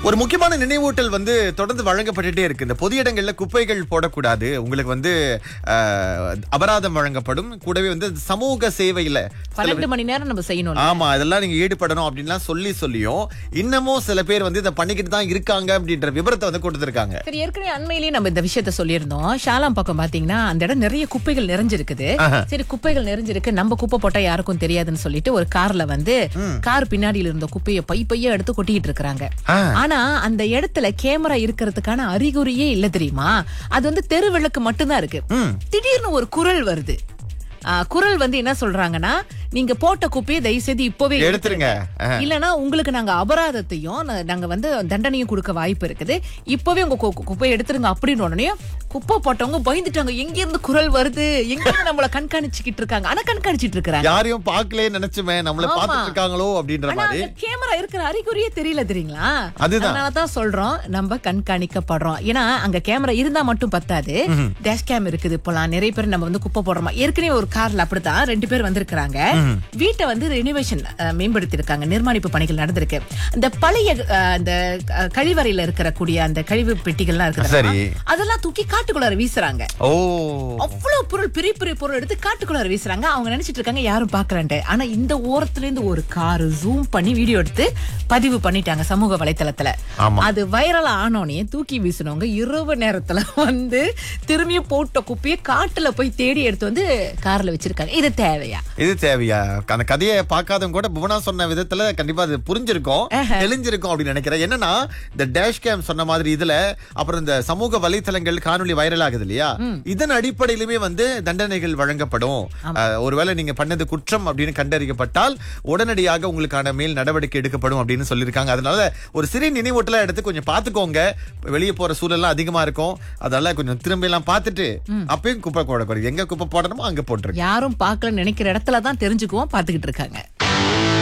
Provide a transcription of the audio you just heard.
ஒரு முக்கியமான நினைவூட்டல் வந்து தொடர்ந்து வழங்கப்பட்டுட்டே இருக்கு இந்த பொது இடங்கள்ல குப்பைகள் போடக்கூடாது உங்களுக்கு வந்து அஹ், அபராதம் வழங்கப்படும் கூடவே வந்து சமூக சேவையில பன்னெண்டு மணி நேரம் நம்ம செய்யணும் ஆமா இதெல்லாம் நீங்க ஈடுபடணும் அப்படின்லாம் சொல்லி சொல்லியும் இன்னமும் சில பேர் வந்து இதை பண்ணிக்கிட்டு தான் இருக்காங்க அப்படின்ற விவரத்தை வந்து கொடுத்திருக்காங்க சரி ஏற்கனவே அண்மையிலேயே நம்ம இந்த விஷயத்த சொல்லியிருந்தோம் ஷாலாம் பக்கம் பாத்தீங்கன்னா அந்த இடம் நிறைய குப்பைகள் நிறைஞ்சிருக்குது சரி குப்பைகள் நிறைஞ்சிருக்கு நம்ம குப்பை போட்டா யாருக்கும் தெரியாதுன்னு சொல்லிட்டு ஒரு கார்ல வந்து கார் பின்னாடியில இருந்த குப்பையை பை பையா எடுத்து கொட்டிக்கிட்டு இருக்காங்க ஆ. ஆனா அந்த இடத்துல கேமரா இருக்கிறதுக்கான அறிகுறியே இல்ல தெரியுமா அது வந்து தெரு விளக்கு மட்டும்தான் இருக்கு திடீர்னு ஒரு குரல் வருது ஆ, குரல் வந்து என்ன சொல்றாங்கன்னா நீங்க போட்ட குப்பையை தயவு செய்து இப்பவே எடுத்துருங்க. இல்லனா உங்களுக்கு நாங்க அபராதத்தையும் நா- நாங்க வந்து தண்டனையும் கொடுக்க வாய்ப்பு இருக்குது இப்பவே உங்க கு- குப்பையை எடுத்துருங்க அப்படின்னு உடனே குப்பை போட்டவங்க பயந்துட்டாங்க எங்க இருந்து குரல் வருது எங்க இருந்து நம்மள கண்காணிச்சுக்கிட்டு இருக்காங்க ஆனா கண்காணிச்சிட்டு இருக்காங்க யாரையும் பார்க்கலே நினைச்சுமே நம்மள ஆமா. பார்த்துட்டு இருக்காங்களோ அப்படின்ற ஆனா மாதிரி அந்த கேமரா இருக்கிற அறிகுறியே தெரியல தெரியுங்களா அதுதான். அதனாலதான் சொல்றோம் நம்ம கண்காணிக்கப்படுறோம் ஏன்னா அங்க கேமரா இருந்தா மட்டும் பத்தாது டேஷ் கேம் இருக்குது இப்போலாம் நிறைய பேர் நம்ம வந்து குப்பை போடுறோமா ஏற்கனவே ஒரு கார்ல அப்படித்தான் ரெண்டு பேர் வந்திருக்காங்க வீட்டை வந்து ரெனிவேஷன் மேம்படுத்தி இருக்காங்க நிர்மாணிப்பு பணிகள் நடந்திருக்கு இந்த பழைய அஹ், அந்த அஹ், கழிவறையில இருக்கிற கூடிய அந்த கழிவு பெட்டிகள்லாம் இருக்குது சரி. அதெல்லாம் தூக்கி காட்டுக்குள்ளார வீசுறாங்க ஓ அவ்வளவு பொருள் பெரிய பெரிய பொருள் எடுத்து காட்டுக்குள்ளார வீசுறாங்க அவங்க நினைச்சிட்டு இருக்காங்க யாரும் பாக்கலன்ட்டு ஆனா இந்த ஓரத்துல இருந்து ஒரு கார் ஜூம் பண்ணி வீடியோ எடுத்து பதிவு பண்ணிட்டாங்க சமூக வலைத்தளத்துல ஆமா. அது வைரல் ஆனோனே தூக்கி வீசினவங்க இரவு நேரத்துல வந்து திரும்பியும் போட்ட குப்பையை காட்டுல போய் தேடி எடுத்து வந்து கார்ல வச்சிருக்காங்க இது தேவையா இது தேவையா அந்த கதையை பார்க்காதவங்க கூட புவனா சொன்ன விதத்துல கண்டிப்பா அது புரிஞ்சிருக்கும் தெளிஞ்சிருக்கும் அப்படின்னு நினைக்கிறேன் என்னன்னா இந்த டேஷ் கேம் சொன்ன மாதிரி இதுல அப்புறம் இந்த சமூக வலைத்தளங்கள் காணொளி வைரல் ஆகுது இல்லையா இதன் அடிப்படையிலுமே வந்து தண்டனைகள் வழங்கப்படும் அஹ், ஒருவேளை நீங்க பண்ணது குற்றம் அப்படின்னு கண்டறியப்பட்டால் உடனடியாக உங்களுக்கான மேல் நடவடிக்கை எடுக்கப்படும் அப்படின்னு சொல்லியிருக்காங்க அதனால ஒரு சிறிய நினைவூட்டலா எடுத்து கொஞ்சம் பாத்துக்கோங்க வெளியே போற சூழல்லாம் அதிகமா இருக்கும் அதனால கொஞ்சம் திரும்பி எல்லாம் பார்த்துட்டு அப்பயும் குப்பை போடக்கூடாது எங்க குப்பை போடணுமோ அங்க போட்டுருங்க யாரும் பார்க்கலன்னு நினைக்கிற இடத்துல தான் தெரிஞ்சுக்குவோம் பாத்துக்கிட்டு இருக்காங்க